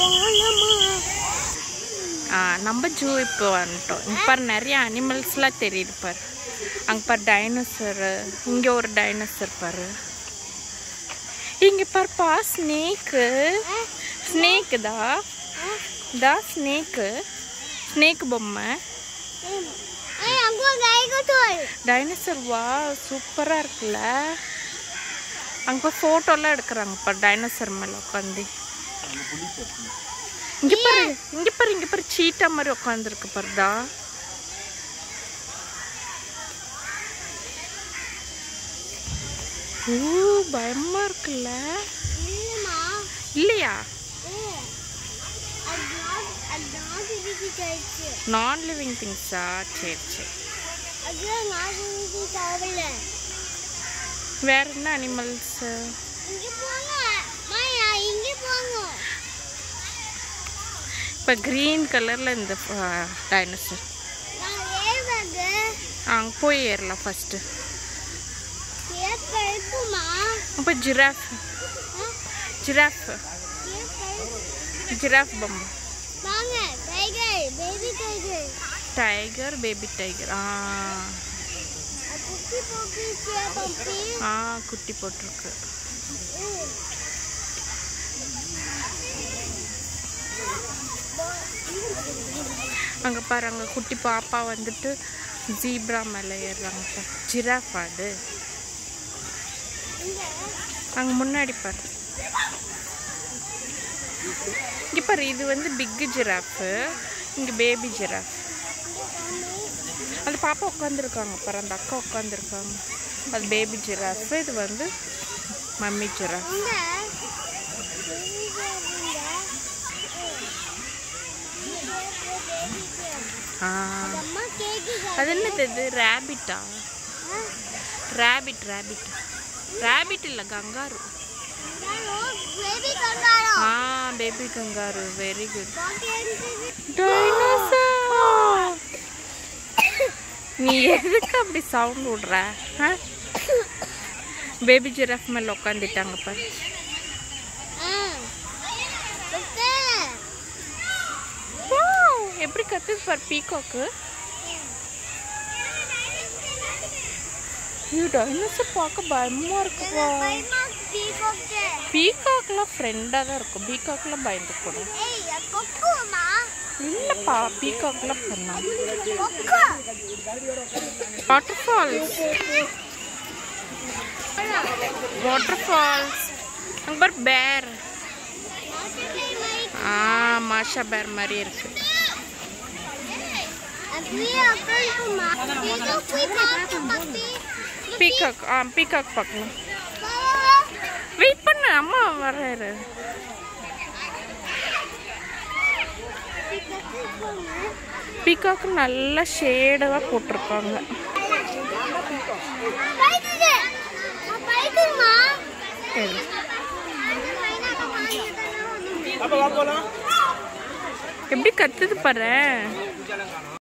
போலாமா ஆ, நம்ம ஜூ இப்போ வந்துட்டோம் இங்க பாரு நிறைய அனிமல்ஸ்லாம் தெரியுது பாரு அங்கே பாரு டைனோசரு இங்கே ஒரு டைனோசர் பாரு இங்கே பாருப்பா ஸ்னேக்கு ஸ்னேக்கு தா தா ஸ்னேக்கு ஸ்னேக் பொம்மை ஏய் அங்க கைகட்டோல் டைனோசர் வா சூப்பராக இருக்குல்ல அங்கே போய் ஃபோட்டோலாம் எடுக்கிறாங்க பாரு டைனோசர் மேலே உட்காந்து இங்கே பாரு இங்கே பாரு இங்கே பாரு சீட்டா மாதிரி உட்காந்துருக்கு பாருதா ஓ பயமா இருக்குல்ல இல்லம்மா இல்லையா ஏய் அதான் அதான் இதுக்கு கைச்சு நான் லிவிங் திங்ஸா சரி சரி அதான் நான் இதுக்கு தேவையில்ல வேற என்ன அனிமல்ஸ் இங்க போங்க மாயா இங்க போங்க இப்போ க்ரீன் கலரில் இந்த டைனோசர் நான் ஏவாங்க அங்கே போய் ஏறலாம் ஃபஸ்ட்டு ஏன் கழுப்புமா அப்போ ஜிராஃப் ஜிராஃப் ஏன் கழுப்பு ஜிராஃப் பொம்மை வாங்க tiger baby tiger tiger baby tiger ஆ குட்டி போக்கி சேப்பம்பி ஆ குட்டி போட்டிருக்கு அங்கே பாரு அங்கே குட்டி பாப்பா வந்துட்டு ஜீப்ரா மேலே ஏறுறாங்க பாரு ஜிராஃப் அது அங்கே முன்னாடி பாரு இங்கே பாரு இது வந்து பிக்கு ஜிராஃபு இங்கே பேபி ஜிராஃப் அந்த பாப்பா உட்காந்துருக்காங்க பாரு அந்த அக்கா உட்காந்துருக்காங்க அது பேபி ஜிராஃப் இது வந்து மம்மி ஜிராஃப் இங்க ஆ அம்மா கேக்கு அது என்னது இது ரேபிட்டா ரேபிட் ரேபிட் ரேபிட் இல்லை கங்காரு பேபி கங்காரோ ஆ பேபி கங்காரு வெரி குட் பாக்கி நீ எதுக்கு அப்படி சவுண்ட் விடுற பேபி ஜிராஃப் மேலே உட்காந்துட்டாங்க பாரு Wow, எப்படி கத்துது பாரு பீகாக்கு ஐயோ டைனோசர் பார்க்க பயமா இருக்குப்பா பீகாக்லாம் ஃப்ரெண்டாக தான் இருக்கும் பீகாக்லாம் பயந்துக்கூடும் இல்லைப்பா பீகாக்லாம் பண்ணா வாட்டர் ஃபால்ஸ் வாட்டர் ஃபால்ஸ் அங்கே பாரு பேர் ஆ மாஷா பேர் மாதிரி இருக்கு பீகாக் ஆ பீகாக் பார்க்கலாம் வெயிட் பண்ணு அம்மா வர்றாரு பீகாக்கு நல்லா ஷேடாக போட்டிருக்காங்க சரி. எப்படி கத்துது பாரு